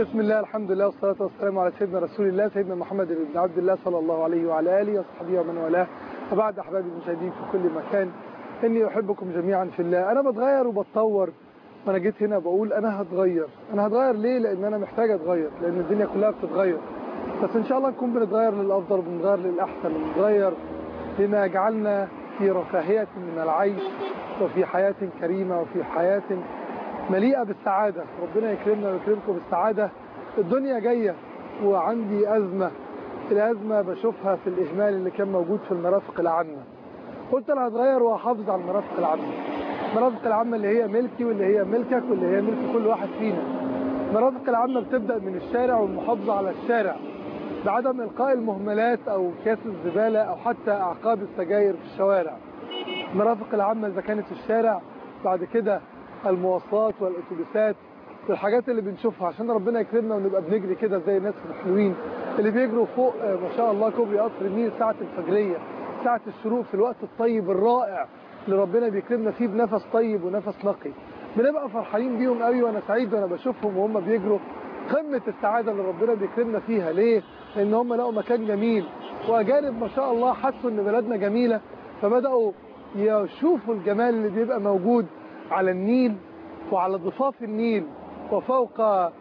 بسم الله الحمد لله والصلاة والسلام على سيدنا رسول الله سيدنا محمد بن عبد الله صلى الله عليه وعلى آله وصحبه ومن والاه وبعد أحبابي المشاهدين في كل مكان إني أحبكم جميعا في الله أنا بتغير وبتطور وأنا جيت هنا بقول أنا هتغير أنا هتغير ليه لأن أنا محتاج أتغير لأن الدنيا كلها بتتغير بس إن شاء الله نكون بنتغير للأفضل وبنتغير للأحسن وبنتغير لما يجعلنا في رفاهية من العيش وفي حياة كريمة وفي حياة مليئة بالسعادة ربنا يكرمنا ويكرمكم بالسعادة الدنيا جاية وعندي أزمة الأزمة بشوفها في الإهمال اللي كان موجود في المرافق العامة قلت أنا هتغير وأحافظ على المرافق العامة المرافق العامة اللي هي ملكي واللي هي ملكك واللي هي ملك كل واحد فينا المرافق العامة بتبدأ من الشارع والمحافظة على الشارع بعدم إلقاء المهملات أو كاس الزبالة أو حتى أعقاب السجاير في الشوارع المرافق العامة إذا كانت الشارع بعد كده المواصلات والأتوبيسات والحاجات اللي بنشوفها عشان ربنا يكرمنا ونبقى بنجري كده زي الناس الحلوين اللي بيجروا فوق ما شاء الله كوبري قصر النيل ساعة الفجرية ساعة الشروق في الوقت الطيب الرائع اللي ربنا بيكرمنا فيه بنفس طيب ونفس نقي بنبقى فرحانين بيهم قوي وانا سعيد وانا بشوفهم وهم بيجروا قمة السعادة اللي ربنا بيكرمنا فيها ليه؟ لان هم لقوا مكان جميل واجانب ما شاء الله حسوا ان بلدنا جميلة فبدأوا يشوفوا الجمال اللي بيبقى موجود على النيل وعلى ضفاف النيل وفوق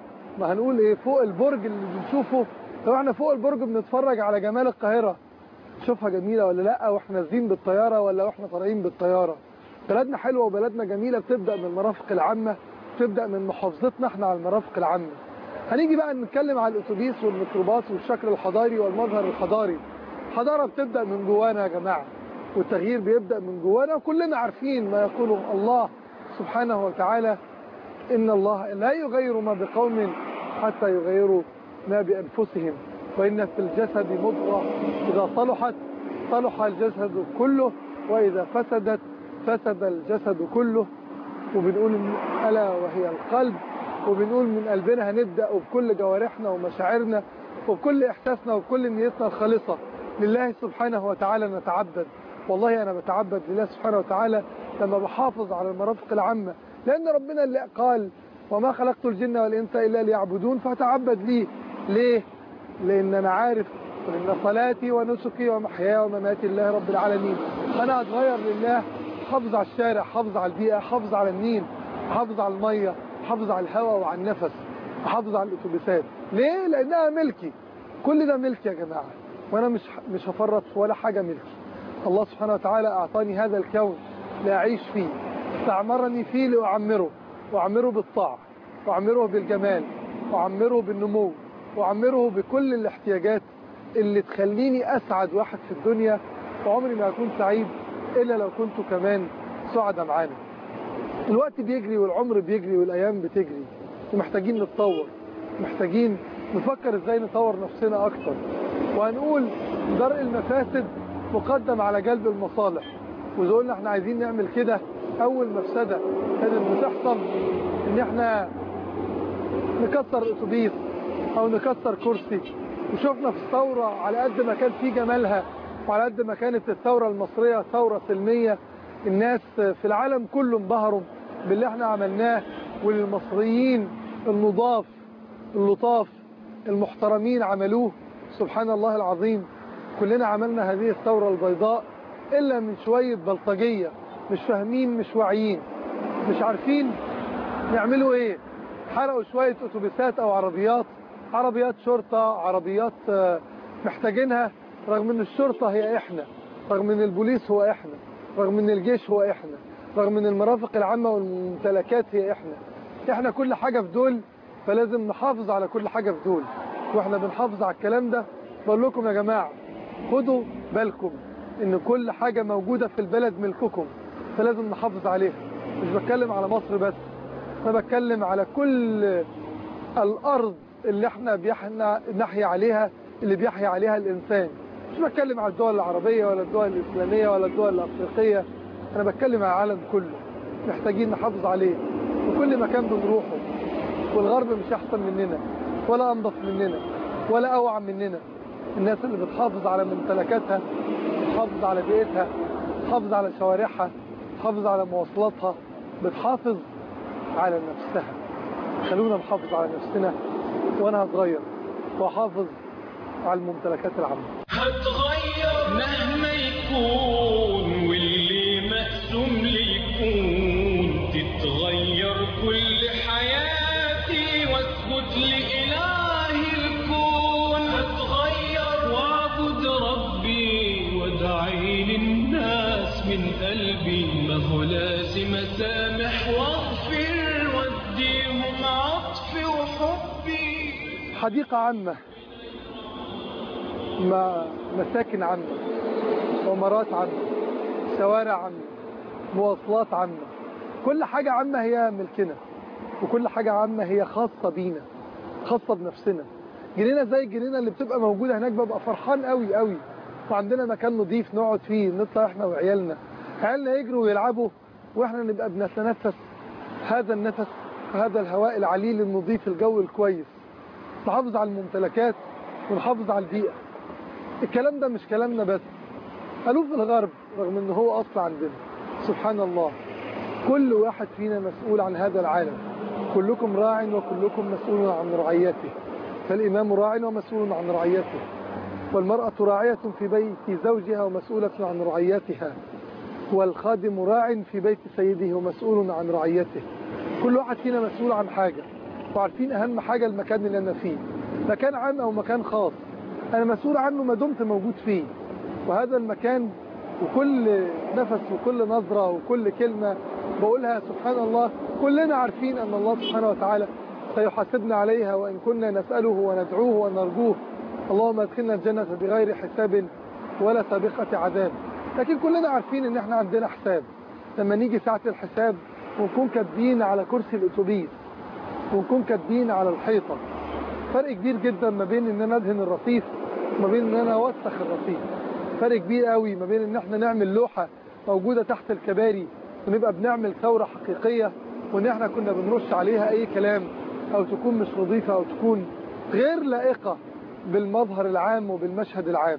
ما هنقول ايه فوق البرج اللي بنشوفه لو احنا فوق البرج بنتفرج على جمال القاهرة شوفها جميلة ولا لا واحنا نازلين بالطيارة ولا واحنا طالعين بالطيارة بلدنا حلوة وبلدنا جميلة بتبدأ من المرافق العامة بتبدأ من محافظتنا احنا على المرافق العامة هنيجي بقى نتكلم على الاتوبيس والميكروباص والشكل الحضاري والمظهر الحضاري الحضارة بتبدأ من جوانا يا جماعة والتغيير بيبدأ من جوانا وكلنا عارفين ما يقوله الله سبحانه وتعالى إن الله لا يغير ما بقوم حتى يغيروا ما بأنفسهم وإن في الجسد مضغة إذا صلحت صلح الجسد كله وإذا فسدت فسد الجسد كله وبنقول ألا وهي القلب وبنقول من قلبنا هنبدأ وبكل جوارحنا ومشاعرنا وبكل إحساسنا وبكل نيتنا الخالصة لله سبحانه وتعالى نتعبد والله أنا بتعبد لله سبحانه وتعالى لما بحافظ على المرافق العامة لأن ربنا اللي قال وما خلقت الجن والإنس إلا ليعبدون فأتعبد ليه ليه؟ لأن أنا عارف إن صلاتي ونسكي ومحياي ومماتي لله رب العالمين أنا أتغير لله حافظ على الشارع حافظ على البيئة حافظ على النيل حافظ على المية حافظ على الهواء وعلى النفس حافظ على الأتوبيسات ليه؟ لأنها ملكي كل ده ملكي يا جماعة وأنا مش مش هفرط في ولا حاجة ملكي الله سبحانه وتعالى أعطاني هذا الكون لأعيش فيه استعمرني فيه لأعمره وأعمره بالطاعة وأعمره بالجمال وأعمره بالنمو وأعمره بكل الاحتياجات اللي تخليني أسعد واحد في الدنيا وعمري ما أكون سعيد إلا لو كنت كمان سعدة معانا الوقت بيجري والعمر بيجري والأيام بتجري ومحتاجين نتطور محتاجين نفكر ازاي نطور نفسنا أكتر وهنقول درء المفاسد مقدم على جلب المصالح وإذا قلنا احنا عايزين نعمل كده أول مفسدة كانت بتحصل إن احنا نكسر أتوبيس أو نكسر كرسي وشفنا في الثورة على قد ما كان في جمالها وعلى قد ما كانت الثورة المصرية ثورة سلمية الناس في العالم كله انبهروا باللي احنا عملناه والمصريين النضاف اللطاف المحترمين عملوه سبحان الله العظيم كلنا عملنا هذه الثورة البيضاء إلا من شوية بلطجية مش فاهمين مش واعيين مش عارفين يعملوا ايه حرقوا شوية اتوبيسات او عربيات عربيات شرطة عربيات محتاجينها رغم ان الشرطة هي احنا رغم ان البوليس هو احنا رغم ان الجيش هو احنا رغم ان المرافق العامة والممتلكات هي احنا احنا كل حاجة في دول فلازم نحافظ على كل حاجة في دول واحنا بنحافظ على الكلام ده بقول لكم يا جماعة خدوا بالكم ان كل حاجة موجودة في البلد ملككم فلازم نحافظ عليها مش بتكلم على مصر بس انا بتكلم على كل الارض اللي احنا بيحنا نحيا عليها اللي بيحيا عليها الانسان مش بتكلم على الدول العربية ولا الدول الاسلامية ولا الدول الافريقية انا بتكلم على العالم كله محتاجين نحافظ عليه وكل مكان بنروحه والغرب مش احسن مننا ولا انضف مننا ولا اوعى مننا الناس اللي بتحافظ على ممتلكاتها بتحافظ على بيئتها بتحافظ على شوارعها بتحافظ على مواصلاتها بتحافظ على نفسها خلونا نحافظ على نفسنا وانا هتغير واحافظ على الممتلكات العامة هتغير مهما يكون واللي مقسوم لي يكون تتغير كل حياتي واسجد لإله الكون هتغير واعبد ربي وادعي للناس من قلبي ما هو لازم اسامح واغفر واديهم عطفي وحبي حديقة عامة مع مساكن عامة عمارات عامة شوارع عامة مواصلات عامة كل حاجة عامة هي ملكنا وكل حاجة عامة هي خاصة بينا خاصة بنفسنا جنينة زي الجنينة اللي بتبقى موجودة هناك ببقى فرحان قوي قوي وعندنا مكان نضيف نقعد فيه نطلع احنا وعيالنا عيالنا يجروا ويلعبوا واحنا نبقى بنتنفس هذا النفس هذا الهواء العليل النظيف الجو الكويس نحافظ على الممتلكات ونحافظ على البيئة الكلام ده مش كلامنا بس قالوه في الغرب رغم ان هو اصل عندنا سبحان الله كل واحد فينا مسؤول عن هذا العالم كلكم راع وكلكم مسؤول عن رعيته فالإمام راع ومسؤول عن رعيته والمرأة راعية في بيت زوجها ومسؤولة عن رعيتها والخادم راع في بيت سيده ومسؤول عن رعيته كل واحد فينا مسؤول عن حاجة وعارفين أهم حاجة المكان اللي أنا فيه مكان عام أو مكان خاص أنا مسؤول عنه ما دمت موجود فيه وهذا المكان وكل نفس وكل نظرة وكل كلمة بقولها سبحان الله كلنا عارفين أن الله سبحانه وتعالى سيحاسبنا عليها وإن كنا نسأله وندعوه ونرجوه اللهم ادخلنا الجنة بغير حساب ولا سابقة عذاب لكن كلنا عارفين ان احنا عندنا حساب لما نيجي ساعة الحساب ونكون كاتبين على كرسي الاتوبيس ونكون كاتبين على الحيطة فرق كبير جدا ما بين ان انا ادهن الرصيف وما بين ان انا اوسخ الرصيف فرق كبير قوي ما بين ان احنا نعمل لوحة موجودة تحت الكباري ونبقى بنعمل ثورة حقيقية وان احنا كنا بنرش عليها اي كلام او تكون مش نظيفة او تكون غير لائقة بالمظهر العام وبالمشهد العام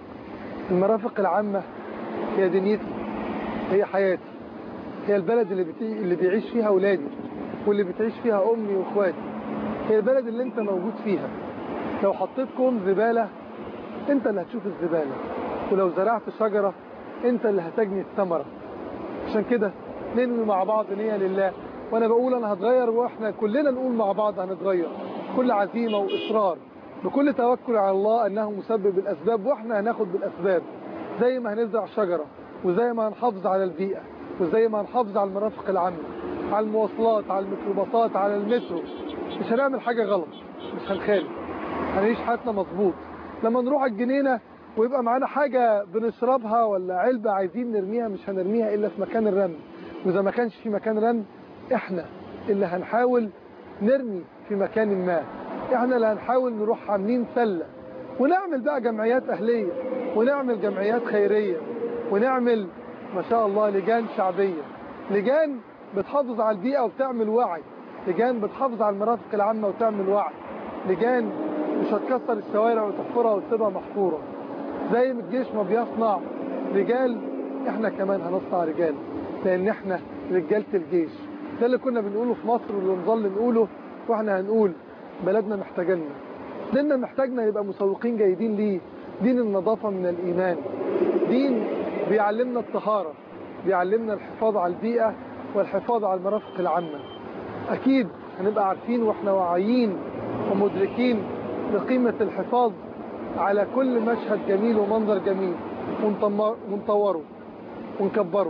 المرافق العامة هي دنيتي هي حياتي هي البلد اللي, بتي... اللي بيعيش فيها أولادي واللي بتعيش فيها أمي وإخواتي هي البلد اللي أنت موجود فيها لو حطيت كوم زبالة أنت اللي هتشوف الزبالة ولو زرعت شجرة أنت اللي هتجني الثمرة عشان كده ننوي مع بعض نية لله وأنا بقول أنا هتغير وإحنا كلنا نقول مع بعض هنتغير كل عزيمة وإصرار بكل توكل على الله أنه مسبب الأسباب وإحنا هناخد بالأسباب زي ما هنزرع شجرة وزي ما هنحافظ على البيئة وزي ما هنحافظ على المرافق العامة على المواصلات على الميكروباصات على المترو مش هنعمل حاجة غلط مش هنخالف هنعيش حياتنا مظبوط لما نروح الجنينة ويبقى معانا حاجة بنشربها ولا علبة عايزين نرميها مش هنرميها إلا في مكان الرمي وإذا ما كانش في مكان رمي إحنا اللي هنحاول نرمي في مكان ما إحنا اللي هنحاول نروح عاملين سلة ونعمل بقى جمعيات أهلية ونعمل جمعيات خيرية ونعمل ما شاء الله لجان شعبية لجان بتحافظ على البيئة وبتعمل وعي لجان بتحافظ على المرافق العامة وتعمل وعي لجان مش هتكسر الشوارع وتحفرها وتسيبها محفورة زي ما الجيش ما بيصنع رجال احنا كمان هنصنع رجال لان احنا رجالة الجيش ده اللي كنا بنقوله في مصر واللي نظل نقوله واحنا هنقول بلدنا محتاجنا ديننا محتاجنا يبقى مسوقين جيدين ليه دين النظافة من الإيمان دين بيعلمنا الطهارة بيعلمنا الحفاظ على البيئة والحفاظ على المرافق العامة أكيد هنبقى عارفين وإحنا واعيين ومدركين لقيمة الحفاظ على كل مشهد جميل ومنظر جميل ونطوره ونكبره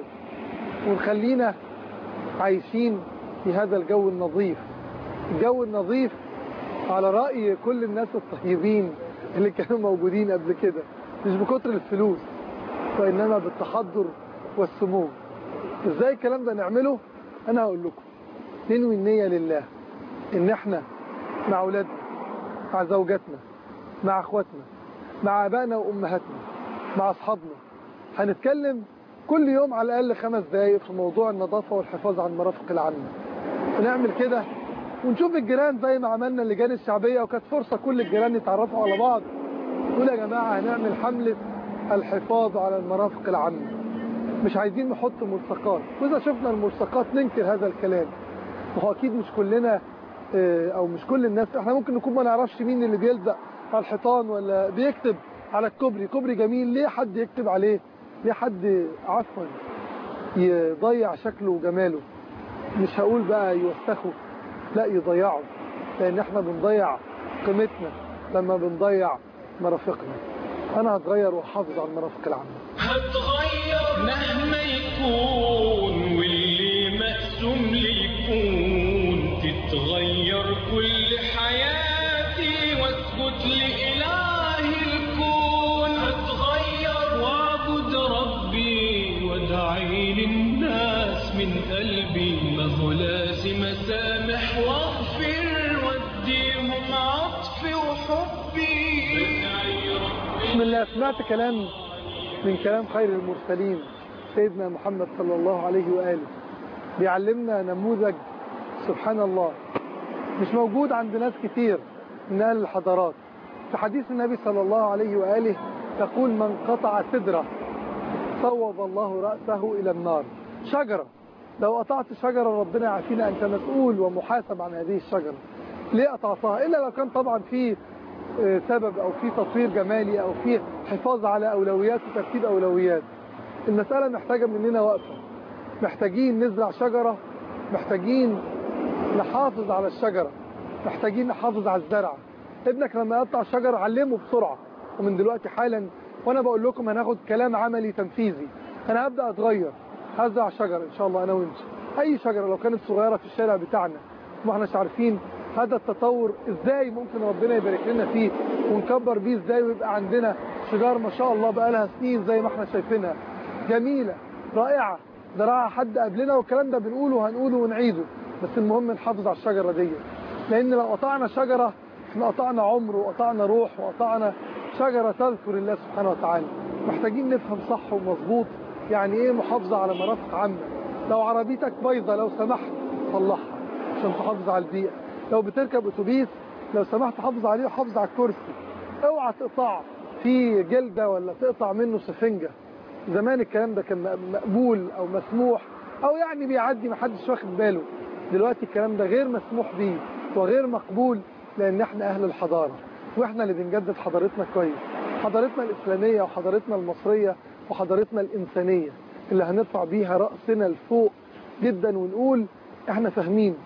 ونخلينا عايشين في هذا الجو النظيف الجو النظيف على رأي كل الناس الطيبين اللي كانوا موجودين قبل كده مش بكتر الفلوس وإنما بالتحضر والسمو ازاي الكلام ده نعمله انا هقول لكم ننوي النية لله ان احنا مع اولادنا مع زوجاتنا مع اخواتنا مع ابائنا وامهاتنا مع اصحابنا هنتكلم كل يوم على الاقل خمس دقايق في موضوع النظافة والحفاظ على المرافق العامة ونعمل كده ونشوف الجيران زي ما عملنا اللجان الشعبية وكانت فرصة كل الجيران يتعرفوا على بعض نقول يا جماعة هنعمل حملة الحفاظ على المرافق العامة مش عايزين نحط ملصقات وإذا شفنا الملصقات ننكر هذا الكلام وهو أكيد مش كلنا آه، او مش كل الناس احنا ممكن نكون ما نعرفش مين اللي بيلزق على الحيطان ولا بيكتب على الكوبري كوبري جميل ليه حد يكتب عليه ليه حد عفوا يضيع شكله وجماله مش هقول بقى يوسخه لا يضيعه لان احنا بنضيع قيمتنا لما بنضيع مرافقنا انا هتغير واحافظ على المرافق العامه هتغير مهما يكون واللي مقسوم لي يكون تتغير كل حياتي واسجد لإله الكون هتغير واعبد ربي وادعي للناس من قلبي ما هو لازم اسامح واغفر واديهم عطفي وحبي بدعي ربي بسم الله سمعت كلام من كلام خير المرسلين سيدنا محمد صلى الله عليه وآله بيعلمنا نموذج سبحان الله مش موجود عند ناس كتير من أهل الحضارات في حديث النبي صلى الله عليه وآله يقول من قطع سدرة صوب الله رأسه إلى النار شجرة لو قطعت شجرة ربنا يعافينا أنت مسؤول ومحاسب عن هذه الشجرة ليه قطعتها إلا لو كان طبعا في آه، سبب أو في تطوير جمالي أو في حفاظ على أولويات وترتيب أولويات المسألة محتاجة مننا وقفة محتاجين نزرع شجرة محتاجين نحافظ على الشجرة محتاجين نحافظ على الزرع ابنك لما يقطع شجرة علمه بسرعة ومن دلوقتي حالا وانا بقول لكم هناخد كلام عملي تنفيذي انا هبدأ اتغير هزرع شجرة ان شاء الله انا وانت اي شجرة لو كانت صغيرة في الشارع بتاعنا ما احناش عارفين هذا التطور ازاي ممكن ربنا يبارك لنا فيه ونكبر بيه ازاي ويبقى عندنا شجار ما شاء الله بقى لها سنين زي ما احنا شايفينها جميلة رائعة زرعها حد قبلنا والكلام ده بنقوله وهنقوله ونعيده بس المهم نحافظ على الشجرة دي لان لو قطعنا شجرة احنا قطعنا عمر وقطعنا روح وقطعنا شجرة تذكر الله سبحانه وتعالى محتاجين نفهم صح ومظبوط يعني ايه محافظة على مرافق عامة لو عربيتك بايظة لو سمحت صلحها عشان تحافظ على البيئة لو بتركب اتوبيس لو سمحت حافظ عليه وحافظ على الكرسي اوعى تقطع فيه جلدة ولا تقطع منه سفنجة زمان الكلام ده كان مقبول او مسموح او يعني بيعدي محدش واخد باله دلوقتي الكلام ده غير مسموح بيه وغير مقبول لان احنا اهل الحضارة واحنا اللي بنجدد حضارتنا كويس حضارتنا الاسلامية وحضارتنا المصرية وحضارتنا الانسانية اللي هنرفع بيها رأسنا لفوق جدا ونقول احنا فاهمين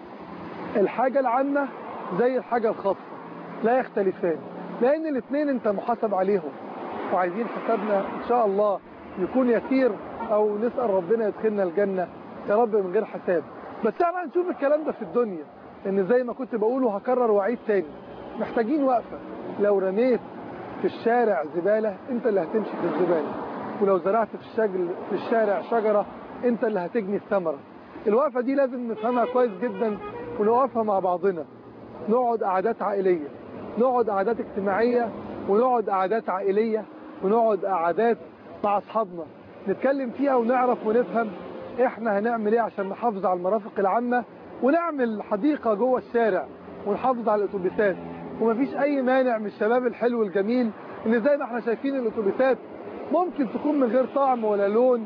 الحاجة العامة زي الحاجة الخاصة لا يختلفان لان الاثنين انت محاسب عليهم وعايزين حسابنا ان شاء الله يكون يسير او نسأل ربنا يدخلنا الجنة يا رب من غير حساب بس احنا هنشوف الكلام ده في الدنيا ان زي ما كنت بقوله هكرر واعيد تاني محتاجين وقفة لو رميت في الشارع زبالة انت اللي هتمشي في الزبالة ولو زرعت في الشجل في الشارع شجرة انت اللي هتجني الثمرة الوقفة دي لازم نفهمها كويس جدا ونوقفها مع بعضنا نقعد قعدات عائلية نقعد قعدات اجتماعية ونقعد قعدات عائلية ونقعد قعدات مع اصحابنا نتكلم فيها ونعرف ونفهم احنا هنعمل ايه عشان نحافظ على المرافق العامة ونعمل حديقة جوه الشارع ونحافظ على الاتوبيسات ومفيش اي مانع من الشباب الحلو الجميل ان زي ما احنا شايفين الاتوبيسات ممكن تكون من غير طعم ولا لون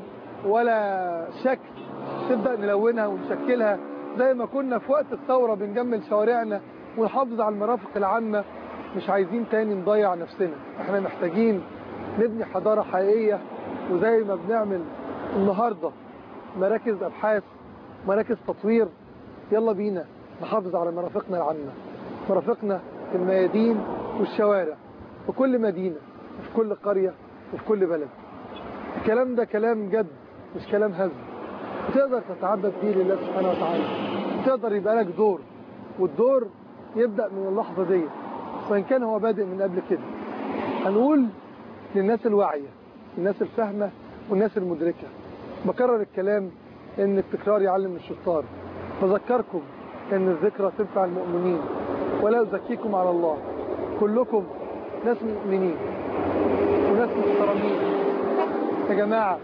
ولا شكل تبدأ نلونها ونشكلها زي ما كنا في وقت الثورة بنجمل شوارعنا ونحافظ على المرافق العامة مش عايزين تاني نضيع نفسنا احنا محتاجين نبني حضارة حقيقية وزي ما بنعمل النهاردة مراكز أبحاث مراكز تطوير يلا بينا نحافظ على مرافقنا العامة مرافقنا في الميادين والشوارع في كل مدينة وفي كل قرية وفي كل بلد الكلام ده كلام جد مش كلام هزل وتقدر تتعبد بيه لله سبحانه وتعالى تقدر يبقى لك دور والدور يبدأ من اللحظة دي وإن كان هو بادئ من قبل كده هنقول للناس الواعية الناس الفاهمة والناس المدركة بكرر الكلام ان التكرار يعلم الشطار بذكركم ان الذكرى تنفع المؤمنين ولا أزكيكم على الله كلكم ناس مؤمنين وناس محترمين يا جماعة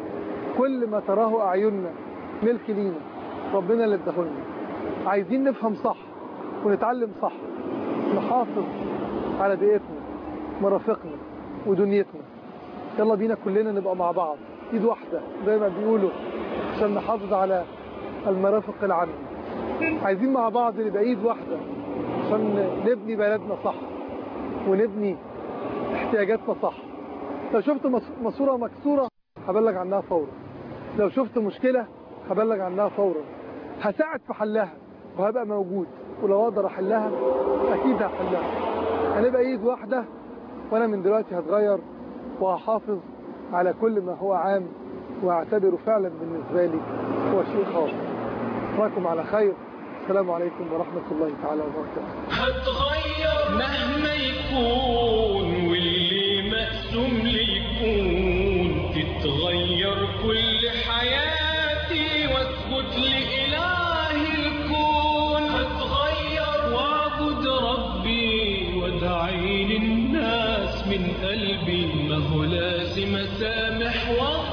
كل ما تراه أعيننا ملك لينا ربنا اللي اداهولنا عايزين نفهم صح ونتعلم صح نحافظ على بيئتنا مرافقنا ودنيتنا يلا بينا كلنا نبقى مع بعض ايد واحدة زي ما بيقولوا عشان نحافظ على المرافق العامة عايزين مع بعض نبقى ايد واحدة عشان نبني بلدنا صح ونبني احتياجاتنا صح لو شفت مس- ماسورة مكسورة هبلغ عنها فورا لو شفت مشكلة هبلغ عنها فورا هساعد في حلها وهبقى موجود ولو اقدر احلها اكيد هحلها هنبقى ايد واحدة وانا من دلوقتي هتغير وهحافظ على كل ما هو عام واعتبره فعلا بالنسبة لي هو شيء خاص أراكم على خير السلام عليكم ورحمة الله تعالى وبركاته هتغير مهما يكون واللي مقسوم لي يكون تتغير كل حياتي واسجد لإله الكون هتغير واعبد ربي وادعي للناس من قلبي ما هو لازم اسامح واغفر